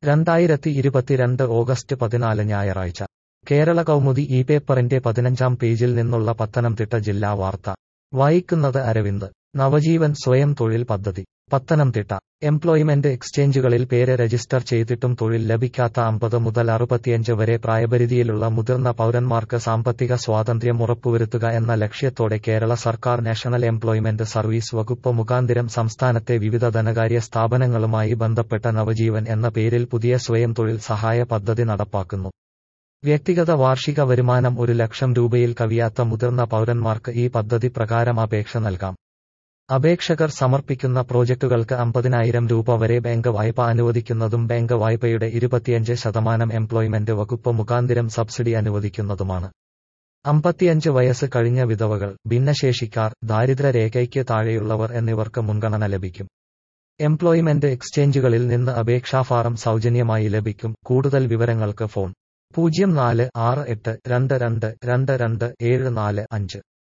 രണ്ടായിരത്തി ഇരുപത്തിരണ്ട് ഓഗസ്റ്റ് പതിനാല് ഞായറാഴ്ച കേരള കൗമുദി ഈ പേപ്പറിന്റെ പതിനഞ്ചാം പേജിൽ നിന്നുള്ള പത്തനംതിട്ട ജില്ലാ വാർത്ത വായിക്കുന്നത് അരവിന്ദ് നവജീവൻ സ്വയം തൊഴിൽ പദ്ധതി പത്തനംതിട്ട എംപ്ലോയ്മെന്റ് എക്സ്ചേഞ്ചുകളിൽ പേര് രജിസ്റ്റർ ചെയ്തിട്ടും തൊഴിൽ ലഭിക്കാത്ത അമ്പത് മുതൽ അറുപത്തിയഞ്ച് വരെ പ്രായപരിധിയിലുള്ള മുതിർന്ന പൗരന്മാർക്ക് സാമ്പത്തിക സ്വാതന്ത്ര്യം ഉറപ്പുവരുത്തുക എന്ന ലക്ഷ്യത്തോടെ കേരള സർക്കാർ നാഷണൽ എംപ്ലോയ്മെന്റ് സർവീസ് വകുപ്പ് മുഖാന്തിരം സംസ്ഥാനത്തെ വിവിധ ധനകാര്യ സ്ഥാപനങ്ങളുമായി ബന്ധപ്പെട്ട നവജീവൻ എന്ന പേരിൽ പുതിയ സ്വയം തൊഴിൽ സഹായ പദ്ധതി നടപ്പാക്കുന്നു വ്യക്തിഗത വാർഷിക വരുമാനം ഒരു ലക്ഷം രൂപയിൽ കവിയാത്ത മുതിർന്ന പൗരന്മാർക്ക് ഈ പദ്ധതി പ്രകാരം അപേക്ഷ നൽകാം അപേക്ഷകർ സമർപ്പിക്കുന്ന പ്രോജക്റ്റുകൾക്ക് അമ്പതിനായിരം രൂപ വരെ ബാങ്ക് വായ്പ അനുവദിക്കുന്നതും ബാങ്ക് വായ്പയുടെ ഇരുപത്തിയഞ്ച് ശതമാനം എംപ്ലോയ്മെന്റ് വകുപ്പ് മുഖാന്തിരം സബ്സിഡി അനുവദിക്കുന്നതുമാണ് അമ്പത്തിയഞ്ച് വയസ്സ് കഴിഞ്ഞ വിധവകൾ ഭിന്നശേഷിക്കാർ ദാരിദ്ര്യരേഖയ്ക്ക് താഴെയുള്ളവർ എന്നിവർക്ക് മുൻഗണന ലഭിക്കും എംപ്ലോയ്മെന്റ് എക്സ്ചേഞ്ചുകളിൽ നിന്ന് അപേക്ഷാ ഫാറം സൗജന്യമായി ലഭിക്കും കൂടുതൽ വിവരങ്ങൾക്ക് ഫോൺ പൂജ്യം നാല് ആറ് എട്ട് രണ്ട് രണ്ട് രണ്ട് രണ്ട് ഏഴ് നാല് അഞ്ച്